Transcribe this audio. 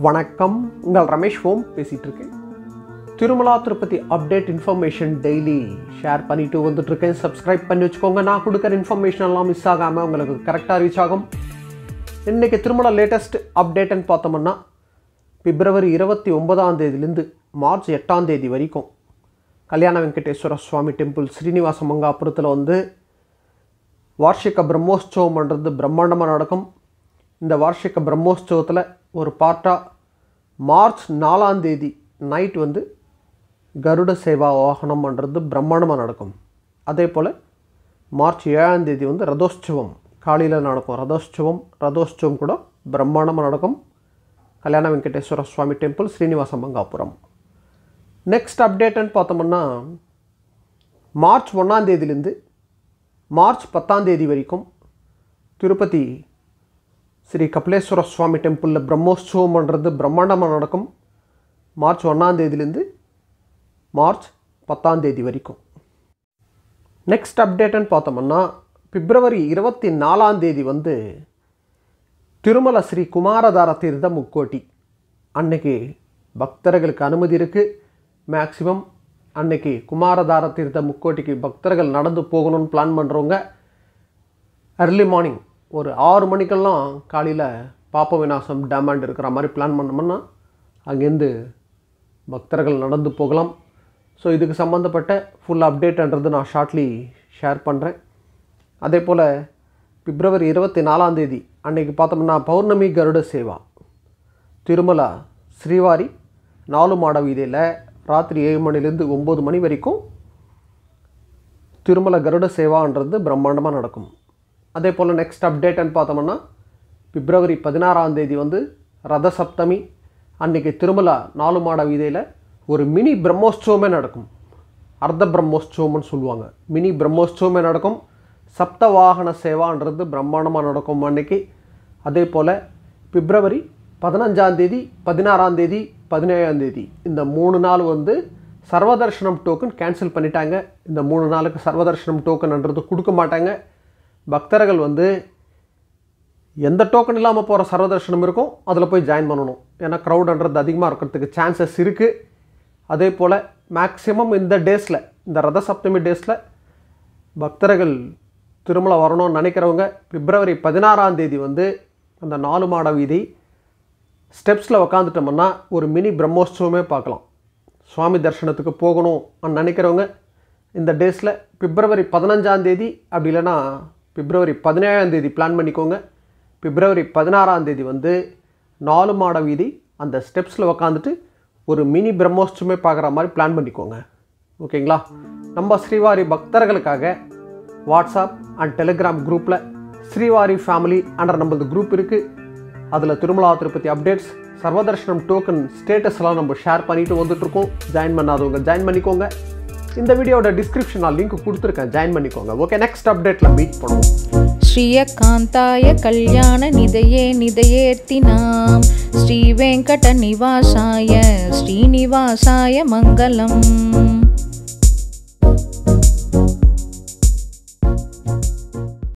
வணக்கம் உங்கள் ரமேஷ் ஓம் பேசிகிட்டு இருக்கேன் Tirumala Tirupati update information daily share பண்ணிட்டு வந்துட்டு இருக்கேன் சப்ஸ்கிரைப் பண்ணி வச்சுக்கோங்க நான் கொடுக்குற இன்ஃபர்மேஷன் எல்லாம் மிஸ் ஆகாமல் உங்களுக்கு கரெக்டாக ரீச் ஆகும் இன்றைக்கி திருமலா லேட்டஸ்ட் அப்டேட்டுன்னு பார்த்தோம்னா பிப்ரவரி இருபத்தி ஒன்பதாம் தேதியிலேருந்து மார்ச் எட்டாம் தேதி வரைக்கும் கல்யாண வெங்கடேஸ்வர சுவாமி டெம்பிள் ஸ்ரீனிவாச மங்காபுரத்தில் வந்து வார்ஷிக பிரம்மோற்சவம்ன்றது பிரம்மாண்டமாக நடக்கும் இந்த வார்ஷிக பிரம்மோற்சவத்தில் ஒரு பார்ட்டாக மார்ச் நாலாம் தேதி நைட் வந்து கருட சேவா வாகனம்ன்றது பிரம்மாண்டமாக நடக்கும் அதே போல் மார்ச் ஏழாம் தேதி வந்து ரதோற்சவம் காலையில் நடக்கும் ரதோற்சவம் ரதோற்சவம் கூட பிரம்மாண்டமாக நடக்கும் கல்யாண வெங்கடேஸ்வர சுவாமி டெம்பிள் ஸ்ரீனிவாச மங்காபுரம் நெக்ஸ்ட் அப்டேட்டுன்னு பார்த்தோம்னா மார்ச் ஒன்றாம் தேதியிலேருந்து மார்ச் பத்தாம் தேதி வரைக்கும் திருப்பதி ஸ்ரீ கபிலேஸ்வர சுவாமி டெம்பிளில் பிரம்மோற்சவம்ன்றது பிரம்மாண்டமாக நடக்கும் மார்ச் ஒன்றாம் தேதியிலேருந்து மார்ச் பத்தாம் தேதி வரைக்கும் நெக்ஸ்ட் அப்டேட்டுன்னு பார்த்தோம்னா பிப்ரவரி இருபத்தி நாலாம் தேதி வந்து திருமல ஸ்ரீ குமாரதார தீர்த்த முக்கோட்டி அன்னைக்கு பக்தர்களுக்கு அனுமதி இருக்குது மேக்ஸிமம் அன்னைக்கு குமாரதார தீர்த்த முக்கோட்டிக்கு பக்தர்கள் நடந்து போகணும்னு பிளான் பண்ணுறவங்க அர்லி மார்னிங் ஒரு ஆறு மணிக்கெல்லாம் காலையில் பாப்ப விநாசம் டேமாண்ட் இருக்கிற மாதிரி பிளான் பண்ணோம்னா அங்கேருந்து பக்தர்கள் நடந்து போகலாம் ஸோ இதுக்கு சம்மந்தப்பட்ட ஃபுல் அப்டேட்ன்றது நான் ஷார்ட்லி ஷேர் பண்ணுறேன் அதே போல் பிப்ரவரி இருபத்தி நாலாம் தேதி அன்னைக்கு பார்த்தோம்னா பௌர்ணமி கருட சேவா திருமலா ஸ்ரீவாரி நாலு மாட வீதியில் ராத்திரி ஏழு மணிலேருந்து ஒம்பது மணி வரைக்கும் திருமல கருட சேவான்றது பிரம்மாண்டமாக நடக்கும் அதே போல் நெக்ஸ்ட் அப்டேட்டுன்னு பார்த்தோம்னா பிப்ரவரி பதினாறாம் தேதி வந்து ரத சப்தமி அன்றைக்கி திருமலா நாலு மாட வீதியில் ஒரு மினி பிரம்மோற்சவமே நடக்கும் அர்த்த பிரம்மோற்சவம்னு சொல்லுவாங்க மினி பிரம்மோற்சவமே நடக்கும் சப்த வாகன சேவான்றது பிரம்மாண்டமாக நடக்கும் அன்னைக்கு அதே போல் பிப்ரவரி பதினஞ்சாம் தேதி பதினாறாம் தேதி பதினேழாம் தேதி இந்த மூணு நாள் வந்து சர்வதர்ஷனம் டோக்கன் கேன்சல் பண்ணிட்டாங்க இந்த மூணு நாளுக்கு சர்வதர்ஷனம் டோக்கன்ன்றது கொடுக்க மாட்டாங்க பக்தர்கள் வந்து எந்த டோக்கன் இல்லாமல் போகிற சர்வதர்ஷனம் இருக்கும் அதில் போய் ஜாயின் பண்ணணும் ஏன்னா க்ரௌடுன்றது அதிகமாக இருக்கிறதுக்கு சான்சஸ் இருக்குது அதே போல் மேக்ஸிமம் இந்த டேஸில் இந்த ரத சப்தமி டேஸில் பக்தர்கள் திருமலை வரணும்னு நினைக்கிறவங்க பிப்ரவரி பதினாறாம் தேதி வந்து அந்த நாலு மாட வீதி ஸ்டெப்ஸில் உக்காந்துட்டோம்னா ஒரு மினி பிரம்மோற்சவமே பார்க்கலாம் சுவாமி தரிசனத்துக்கு போகணும் நினைக்கிறவங்க இந்த டேஸில் பிப்ரவரி பதினஞ்சாம் தேதி அப்படி இல்லைன்னா பிப்ரவரி பதினேழாம் தேதி பிளான் பண்ணிக்கோங்க பிப்ரவரி பதினாறாம் தேதி வந்து நாலு மாட வீதி அந்த ஸ்டெப்ஸில் உக்காந்துட்டு ஒரு மினி பிரம்மோற்சவமே பார்க்குற மாதிரி பிளான் பண்ணிக்கோங்க ஓகேங்களா நம்ம ஸ்ரீவாரி பக்தர்களுக்காக வாட்ஸ்அப் அண்ட் டெலிகிராம் குரூப்பில் ஸ்ரீவாரி ஃபேமிலி அண்டர் நம்மளது குரூப் இருக்குது அதில் திருமலா திருப்பதி அப்டேட்ஸ் சர்வதர்ஷனம் டோக்கன் ஸ்டேட்டஸ்லாம் நம்ம ஷேர் பண்ணிட்டு வந்துட்டுருக்கோம் ஜாயின் பண்ணாதவங்க ஜாயின் பண்ணிக்கோங்க இந்த வீடியோட டிஸ்கிரிப்ஷன் நான் லிங்க் கொடுத்துருக்கேன் ஜாயின் பண்ணிக்கோங்க ஓகே நெக்ஸ்ட் அப்டேட்டில் மீட் பண்ணுவோம் श्रियकान्ताय कल्याणनिधये निधयेऽर्तिनां श्रीवेङ्कटनिवासाय श्रीनिवासाय मङ्गलम्